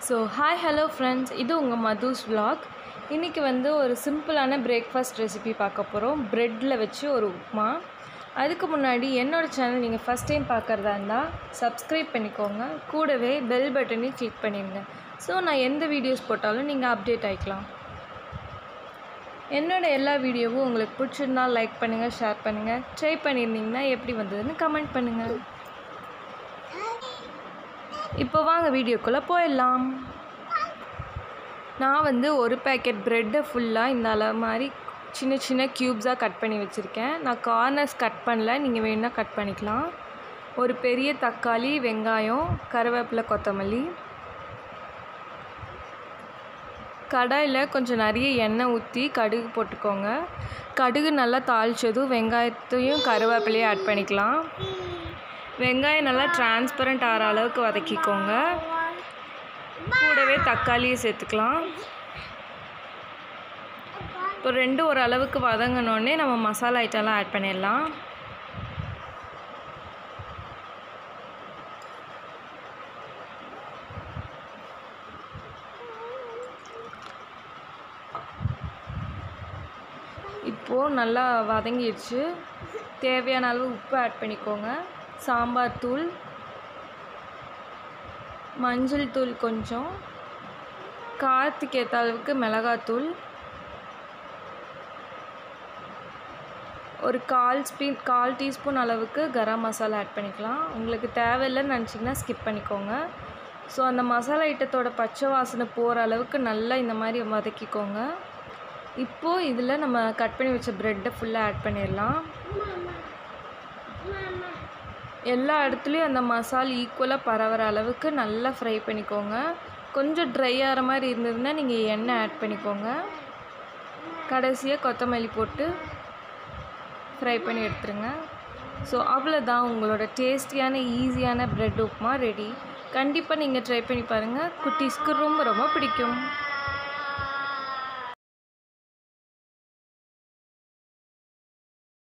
so hi hello friends இது உங்கள் மதுஸ் vlog இன்றைக்கி வந்து ஒரு சிம்பிளான பிரேக்ஃபாஸ்ட் ரெசிபி பார்க்க போகிறோம் ப்ரெட்டில் வச்சு ஒரு உப்புமா அதுக்கு முன்னாடி என்னோடய சேனல் நீங்கள் ஃபஸ்ட் டைம் பார்க்குறதா இருந்தால் சப்ஸ்கிரைப் பண்ணிக்கோங்க கூடவே பெல் பட்டனையும் கிளிக் பண்ணிடுங்க ஸோ நான் எந்த வீடியோஸ் போட்டாலும் நீங்கள் அப்டேட் ஆகிக்கலாம் என்னோட எல்லா வீடியோவும் உங்களுக்கு பிடிச்சிருந்தா லைக் பண்ணுங்கள் ஷேர் பண்ணுங்கள் ட்ரை பண்ணியிருந்தீங்கன்னா எப்படி வந்ததுன்னு கமெண்ட் பண்ணுங்கள் இப்போ வாங்க வீடியோக்குள்ளே போயிடலாம் நான் வந்து ஒரு பேக்கெட் ப்ரெட்டை ஃபுல்லாக இந்த அளவு மாதிரி சின்ன சின்ன க்யூப்ஸாக கட் பண்ணி வச்சுருக்கேன் நான் கார்னர்ஸ் கட் பண்ணல நீங்கள் வேணுன்னா கட் பண்ணிக்கலாம் ஒரு பெரிய தக்காளி வெங்காயம் கருவேப்பிலை கொத்தமல்லி கடாயில் கொஞ்சம் நிறைய எண்ணெய் ஊற்றி கடுகு போட்டுக்கோங்க கடுகு நல்லா தாளித்ததும் வெங்காயத்தையும் கருவேப்பிலையும் ஆட் பண்ணிக்கலாம் வெங்காயம் நல்லா டிரான்ஸ்பரண்ட் ஆகிற அளவுக்கு வதக்கிக்கோங்க கூடவே தக்காளியை சேர்த்துக்கலாம் இப்போ ரெண்டு ஒரு அளவுக்கு வதங்கினோடனே நம்ம மசாலா ஐட்டம்லாம் ஆட் பண்ணிடலாம் இப்போது நல்லா வதங்கிடுச்சு தேவையான அளவு உப்பு ஆட் பண்ணிக்கோங்க சாம்பார் தூள் மஞ்சள் தூள் கொஞ்சம் காரத்துக்கு ஏற்ற அளவுக்கு மிளகாத்தூள் ஒரு கால் ஸ்பீன் கால் டீஸ்பூன் அளவுக்கு கரம் மசாலா ஆட் பண்ணிக்கலாம் உங்களுக்கு தேவையில்லைன்னு நினச்சிங்கன்னா ஸ்கிப் பண்ணிக்கோங்க ஸோ அந்த மசாலா ஐட்டத்தோட பச்சை வாசனை போகிற அளவுக்கு நல்லா இந்த மாதிரி வதக்கிக்கோங்க இப்போது இதில் நம்ம கட் பண்ணி வச்ச ப்ரெட்டை ஃபுல்லாக ஆட் பண்ணிடலாம் எல்லா இடத்துலையும் அந்த மசால் ஈக்குவலாக பரவுற அளவுக்கு நல்லா ஃப்ரை பண்ணிக்கோங்க கொஞ்சம் ட்ரை ஆகிற மாதிரி இருந்ததுன்னா நீங்கள் எண்ணெய் ஆட் பண்ணிக்கோங்க கடைசியாக கொத்தமல்லி போட்டு ஃப்ரை பண்ணி எடுத்துருங்க ஸோ அவ்வளோதான் உங்களோட டேஸ்டியான ஈஸியான ப்ரெட் உப்புமா ரெடி கண்டிப்பாக நீங்கள் ட்ரை பண்ணி பாருங்கள் குட்டீஸ்க்கு ரொம்ப ரொம்ப பிடிக்கும்